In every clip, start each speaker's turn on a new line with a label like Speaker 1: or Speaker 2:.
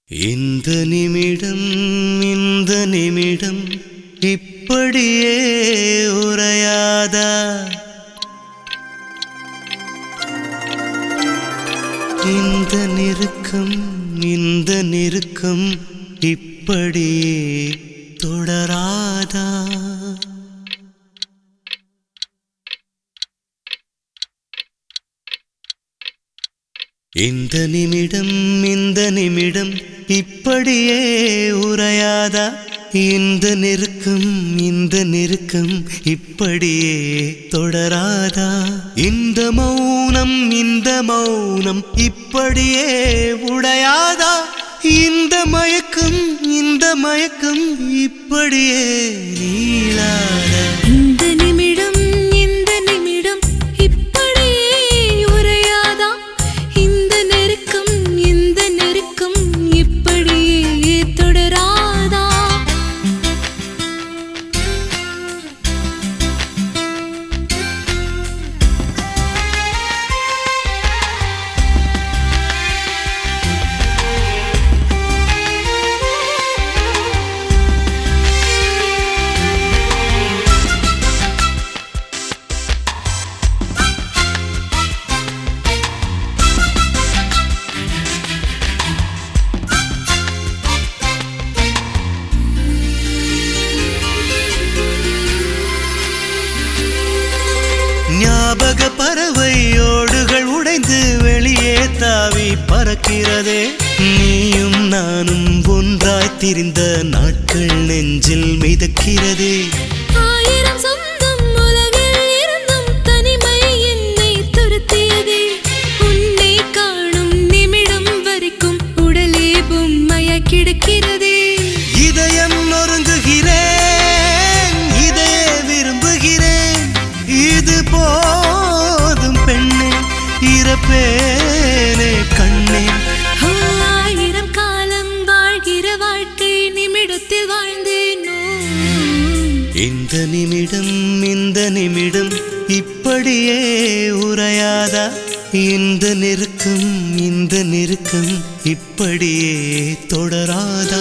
Speaker 1: இந்த நிமிடம் இந்த நிமிடம் இப்படியே உரையாதா இந்த நெருக்கம் இந்த நெருக்கம் இப்படியே தொடராதா இந்த நிமிடம் இந்த நிமிடம் இப்படியே உரையாதா இந்த நெருக்கம் இந்த நெருக்கம் இப்படியே தொடராதா இந்த மௌனம் இந்த மௌனம் இப்படியே உடையாதா இந்த மயக்கம் இந்த மயக்கம் இப்படியே நீளாதா
Speaker 2: இந்த நிமிடம் இந்த நிமிடம் இப்படியே உரையாதா இந்த நெருக்கம் இந்த நெருக்கம் இப்படியே தொடராதா
Speaker 1: ஞாபக பறவை ஓடுகள் உடைந்து வெளியே தாவி பறக்கிறதே நீயும் நானும் ஒன்றாய் திரிந்த நாட்கள் நெஞ்சில் மிதக்கிறதே
Speaker 2: ஆயிரம் சொந்தம் உலகில் இருந்தும் தனிமை என்னை துரத்தியதே உன்னை காணும் நிமிடம் வரைக்கும் உடலே பொம்மைய கிடக்கிறதே
Speaker 1: இதயம் நொறுங்குகிறேன் இதையே விரும்புகிறேன் இது போதும் பெண்ணே இறப்பேனே கண்ணே
Speaker 2: ஓ, ஆயிரம் காலம் வாழ்கிற வாழ்க்கை நிமிடத்தில் வாழ்ந்தேனோ
Speaker 1: இந்த நிமிடம் இந்த நிமிடம் இப்படியே உரையாதா இந்த நெருக்கம் இந்த நெருக்கம் இப்படியே தொடராதா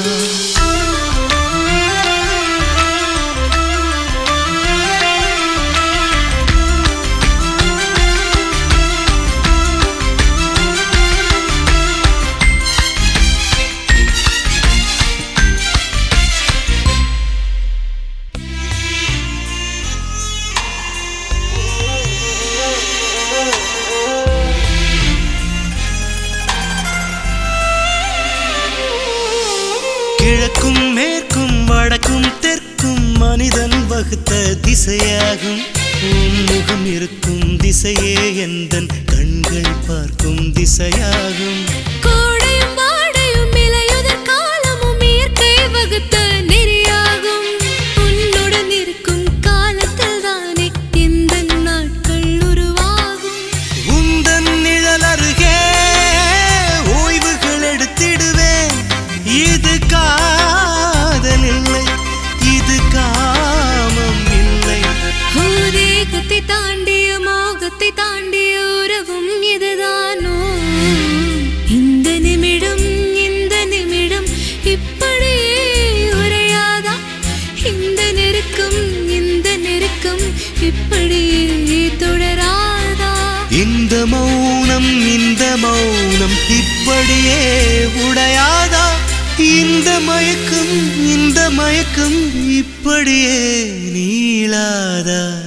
Speaker 1: கிழக்கும் மேற்கும் வடக்கும் தெற்கும் மனிதன் வகுத்த திசையாகும் உன் முகம் இருக்கும் திசையே எந்தன் கண்கள் பார்க்கும் திசையாகும்
Speaker 2: கோடையும் வாடையும் இலையுதிர் காலமும் இயற்கை வகுத்த நெறியாகும் உன்னுடன் இருக்கும் காலத்தில் தானே எந்த நாட்கள் உருவாகும்
Speaker 1: உந்தன் நிழல் அருகே ஓய்வுகள் எடுத்திடுவேன் இது காதல் இல்லை இது காமம் இல்லை
Speaker 2: தேகத்தை தாண்டிய மோகத்தை தாண்டிய உறவும் இதுதானோ இந்த நிமிடம் இந்த நிமிடம் இப்படியே உரையாதா இந்த நெருக்கம் இந்த நெருக்கம் இப்படியே தொடராதா
Speaker 1: இந்த மௌனம் இந்த மௌனம் இப்படியே உடையாதா இந்த மயக்கம் இந்த மயக்கம் இப்படியே நீளாதா